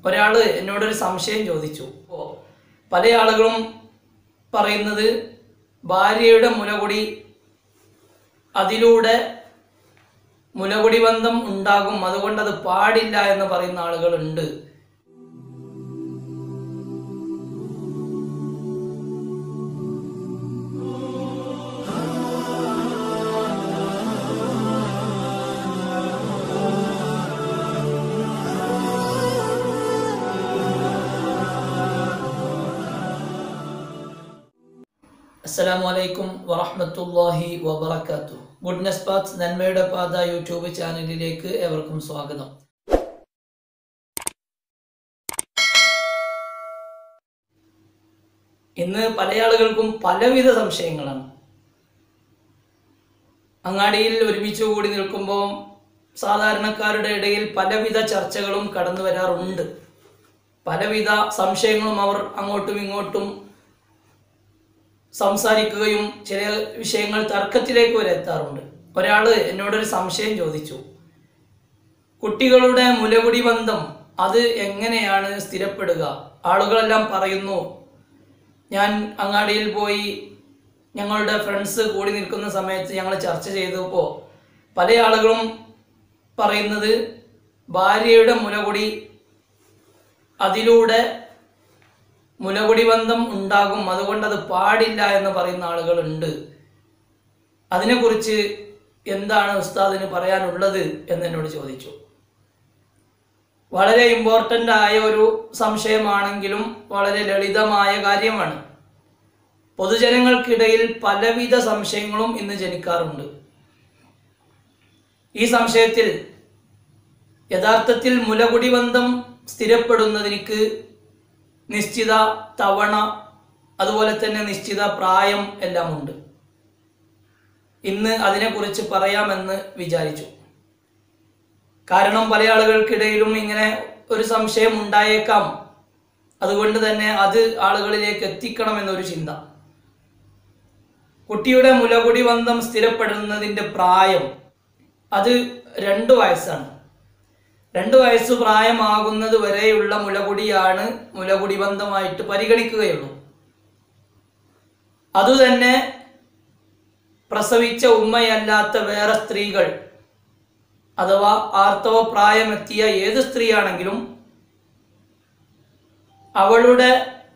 ഒരാൾ എന്നോടൊരു സംശയം ചോദിച്ചു അപ്പോൾ പല ആളുകളും പറയുന്നത് ഭാര്യയുടെ മുലകുടി അതിലൂടെ മുലകുടി ബന്ധം ഉണ്ടാകും അതുകൊണ്ട് അത് പാടില്ല എന്ന് പറയുന്ന ആളുകളുണ്ട് അസ്സലാമു അലൈക്കും വറഹ്മത്തുള്ളാഹി വബറകാതുഹു ഗുഡ്നസ് പാത്ത് നന്മയുടെ പാത യൂട്യൂബ് ചാനലിലേക്ക് ഏവർക്കും സ്വാഗതം ഇന്ന് പല ആളുകൾക്കും പലവിധ സംശയങ്ങളാണ് അങ്ങാടിയിൽ ഒരുമിച്ച് കൂടി നിൽക്കുമ്പോൾ സാധാരണക്കാരുടെ ഇടയിൽ പലവിധ ചർച്ചകളും കടന്നു വരാറുണ്ട് പലവിധ സംശയങ്ങളും അവർ അങ്ങോട്ടും ഇങ്ങോട്ടും സംസാരിക്കുകയും ചില വിഷയങ്ങൾ തർക്കത്തിലേക്ക് വരെ എത്താറുണ്ട് ഒരാൾ എന്നോടൊരു സംശയം ചോദിച്ചു കുട്ടികളുടെ മുലകുടി ബന്ധം അത് എങ്ങനെയാണ് സ്ഥിരപ്പെടുക ആളുകളെല്ലാം പറയുന്നു ഞാൻ അങ്ങാടിയിൽ പോയി ഞങ്ങളുടെ ഫ്രണ്ട്സ് കൂടി നിൽക്കുന്ന സമയത്ത് ഞങ്ങൾ ചർച്ച ചെയ്തപ്പോൾ പല ആളുകളും പറയുന്നത് ഭാര്യയുടെ മുലകുടി അതിലൂടെ മുലകുടി ബന്ധം ഉണ്ടാകും അതുകൊണ്ട് അത് പാടില്ല എന്ന് പറയുന്ന ആളുകളുണ്ട് അതിനെക്കുറിച്ച് എന്താണ് ഉസ്താദിന് പറയാനുള്ളത് എന്ന് എന്നോട് ചോദിച്ചു വളരെ ഇമ്പോർട്ടൻ്റ് ആയ ഒരു സംശയമാണെങ്കിലും വളരെ ലളിതമായ കാര്യമാണ് പൊതുജനങ്ങൾക്കിടയിൽ പലവിധ സംശയങ്ങളും ഇന്ന് ജനിക്കാറുണ്ട് ഈ സംശയത്തിൽ യഥാർത്ഥത്തിൽ മുലകുടി ബന്ധം സ്ഥിരപ്പെടുന്നതിന് നിശ്ചിത തവണ അതുപോലെ തന്നെ നിശ്ചിത പ്രായം എല്ലാം ഉണ്ട് ഇന്ന് അതിനെക്കുറിച്ച് പറയാമെന്ന് വിചാരിച്ചു കാരണം പല ആളുകൾക്കിടയിലും ഇങ്ങനെ ഒരു സംശയം ഉണ്ടായേക്കാം അതുകൊണ്ട് തന്നെ അത് ആളുകളിലേക്ക് എത്തിക്കണം എന്നൊരു ചിന്ത കുട്ടിയുടെ മുലകുടി ബന്ധം സ്ഥിരപ്പെടുന്നതിൻ്റെ പ്രായം അത് രണ്ട് വയസ്സാണ് രണ്ട് വയസ്സ് പ്രായമാകുന്നത് വരെയുള്ള മുലകുടിയാണ് മുലകുടി ബന്ധമായിട്ട് പരിഗണിക്കുകയുള്ളൂ അതുതന്നെ പ്രസവിച്ച ഉമ്മയല്ലാത്ത വേറെ സ്ത്രീകൾ അഥവാ ആർത്തവ പ്രായമെത്തിയ ഏത് സ്ത്രീയാണെങ്കിലും അവളുടെ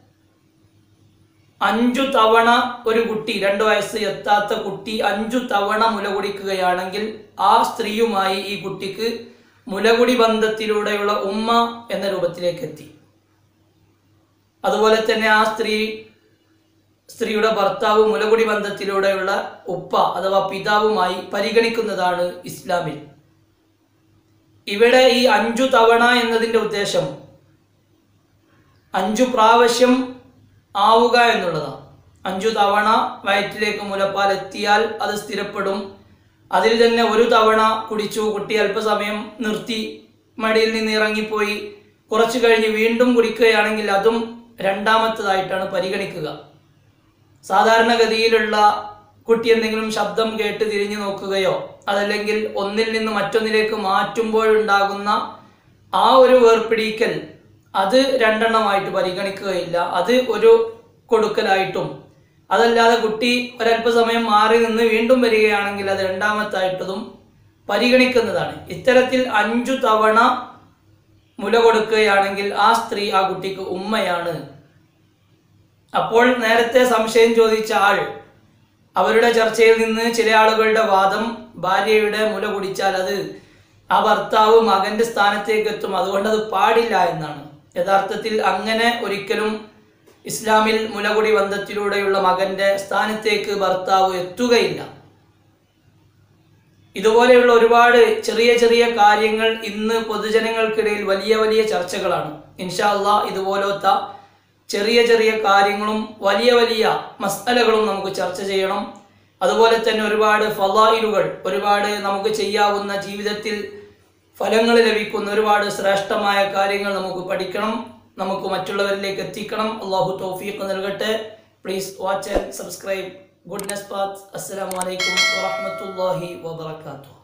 അഞ്ചു തവണ ഒരു കുട്ടി രണ്ട് വയസ്സ് എത്താത്ത കുട്ടി അഞ്ചു തവണ മുല കുടിക്കുകയാണെങ്കിൽ ആ സ്ത്രീയുമായി ഈ കുട്ടിക്ക് മുലകുടി ബന്ധത്തിലൂടെയുള്ള ഉമ്മ എന്ന രൂപത്തിലേക്ക് എത്തി അതുപോലെ തന്നെ ആ സ്ത്രീ സ്ത്രീയുടെ ഭർത്താവ് മുലകുടി ബന്ധത്തിലൂടെയുള്ള ഉപ്പ അഥവാ പിതാവുമായി പരിഗണിക്കുന്നതാണ് ഇസ്ലാമിൽ ഇവിടെ ഈ അഞ്ചു തവണ എന്നതിൻ്റെ ഉദ്ദേശം അഞ്ചു പ്രാവശ്യം ആവുക എന്നുള്ളതാണ് അഞ്ചു തവണ വയറ്റിലേക്ക് മുലപ്പാൽ എത്തിയാൽ അത് സ്ഥിരപ്പെടും അതിൽ തന്നെ ഒരു തവണ കുടിച്ചു കുട്ടി അല്പസമയം നിർത്തി മടിയിൽ നിന്ന് ഇറങ്ങിപ്പോയി കുറച്ചു കഴിഞ്ഞ് വീണ്ടും കുടിക്കുകയാണെങ്കിൽ അതും രണ്ടാമത്തതായിട്ടാണ് പരിഗണിക്കുക സാധാരണഗതിയിലുള്ള കുട്ടി എന്തെങ്കിലും ശബ്ദം കേട്ട് തിരിഞ്ഞു നോക്കുകയോ അതല്ലെങ്കിൽ ഒന്നിൽ നിന്ന് മറ്റൊന്നിലേക്ക് മാറ്റുമ്പോഴുണ്ടാകുന്ന ആ ഒരു വേർപിടിക്കൽ അത് രണ്ടെണ്ണമായിട്ട് പരിഗണിക്കുകയില്ല അത് ഒരു കൊടുക്കലായിട്ടും അതല്ലാതെ കുട്ടി ഒരല്പസമയം മാറി നിന്ന് വീണ്ടും വരികയാണെങ്കിൽ അത് രണ്ടാമത്തായിട്ടതും പരിഗണിക്കുന്നതാണ് ഇത്തരത്തിൽ അഞ്ചു തവണ മുല കൊടുക്കുകയാണെങ്കിൽ ആ സ്ത്രീ ആ കുട്ടിക്ക് ഉമ്മയാണ് അപ്പോൾ നേരത്തെ സംശയം ചോദിച്ച ആൾ അവരുടെ ചർച്ചയിൽ നിന്ന് ചില ആളുകളുടെ വാദം ഭാര്യയുടെ മുല കുടിച്ചാൽ അത് ആ ഭർത്താവ് മകന്റെ സ്ഥാനത്തേക്ക് എത്തും അതുകൊണ്ട് അത് പാടില്ല എന്നാണ് യഥാർത്ഥത്തിൽ അങ്ങനെ ഒരിക്കലും ഇസ്ലാമിൽ മുലകുടി ബന്ധത്തിലൂടെയുള്ള മകന്റെ സ്ഥാനത്തേക്ക് ഭർത്താവ് എത്തുകയില്ല ഇതുപോലെയുള്ള ഒരുപാട് ചെറിയ ചെറിയ കാര്യങ്ങൾ ഇന്ന് പൊതുജനങ്ങൾക്കിടയിൽ വലിയ വലിയ ചർച്ചകളാണ് ഇൻഷാ അള്ളാ ഇതുപോലത്തെ ചെറിയ ചെറിയ കാര്യങ്ങളും വലിയ വലിയ മസ്തലകളും നമുക്ക് ചർച്ച ചെയ്യണം അതുപോലെ തന്നെ ഒരുപാട് ഫലായിലുകൾ ഒരുപാട് നമുക്ക് ചെയ്യാവുന്ന ജീവിതത്തിൽ ഫലങ്ങൾ ലഭിക്കുന്ന ഒരുപാട് ശ്രേഷ്ഠമായ കാര്യങ്ങൾ നമുക്ക് പഠിക്കണം നമുക്ക് മറ്റുള്ളവരിലേക്ക് എത്തിക്കണം അള്ളാഹു തൗഫീഖ് നൽകട്ടെ please watch and subscribe goodness path അസ്സലാമു അലൈക്കും വറഹ്മത്തുള്ളാഹി വബറകാതുഹു